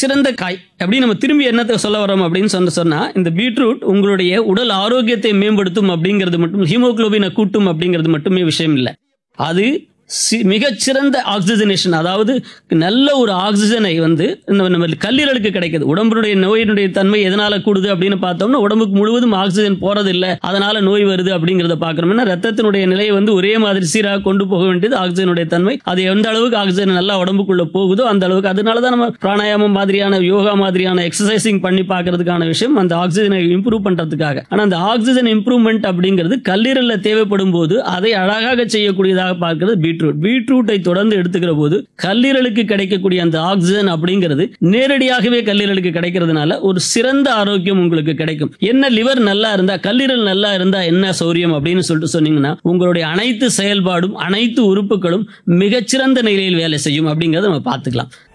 மிகச்சிறந்த காய் அப்படி நம்ம திரும்பி என்னத்தை சொல்ல வரோம் அப்படின்னு சொன்ன சொன்னா இந்த பீட்ரூட் உங்களுடைய உடல் ஆரோக்கியத்தை மேம்படுத்தும் அப்படிங்கிறது மட்டும் ஹீமோகுளோபினை கூட்டும் அப்படிங்கிறது மட்டுமே விஷயம் இல்லை அது சி- மிகச்சிறந்த ஆக்சிஜனேஷன் அதாவது நல்ல ஒரு ஆக்சிஜனை வந்து இந்த நம்ம கல்லீரலுக்கு கிடைக்குது உடம்புடைய நோயினுடைய தன்மை எதனால கூடுது அப்படின்னு பார்த்தோம்னா உடம்புக்கு முழுவதும் ஆக்சிஜன் போறது இல்ல அதனால நோய் வருது அப்படிங்கறத பார்க்கணும்னா ரத்தத்தினுடைய நிலையை வந்து ஒரே மாதிரி சீராக கொண்டு போக வேண்டியது ஆக்சிஜனுடைய தன்மை அது எந்த அளவுக்கு ஆக்சிஜன் நல்லா உடம்புக்குள்ள போகுதோ அந்த அளவுக்கு அதனால தான் நம்ம பிராணாயாமம் மாதிரியான யோகா மாதிரியான எக்ஸசைசிங் பண்ணி பார்க்கறதுக்கான விஷயம் அந்த ஆக்சிஜனை இம்ப்ரூவ் பண்றதுக்காக ஆனா அந்த ஆக்சிஜன் இம்ப்ரூவ்மெண்ட் அப்படிங்கிறது கல்லீரல்ல தேவைப்படும் போது அதை அழகாக செய்யக்கூடியதாக பார்க்கிறது பீட்ரூட் பீட்ரூட்டை தொடர்ந்து எடுத்துக்கிற போது கல்லீரலுக்கு கிடைக்கக்கூடிய அந்த ஆக்சிஜன் அப்படிங்கிறது நேரடியாகவே கல்லீரலுக்கு கிடைக்கிறதுனால ஒரு சிறந்த ஆரோக்கியம் உங்களுக்கு கிடைக்கும் என்ன லிவர் நல்லா இருந்தா கல்லீரல் நல்லா இருந்தா என்ன சௌரியம் அப்படின்னு சொல்லிட்டு சொன்னீங்கன்னா உங்களுடைய அனைத்து செயல்பாடும் அனைத்து உறுப்புகளும் மிகச்சிறந்த நிலையில் வேலை செய்யும் அப்படிங்கறத நம்ம பார்த்துக்கலாம்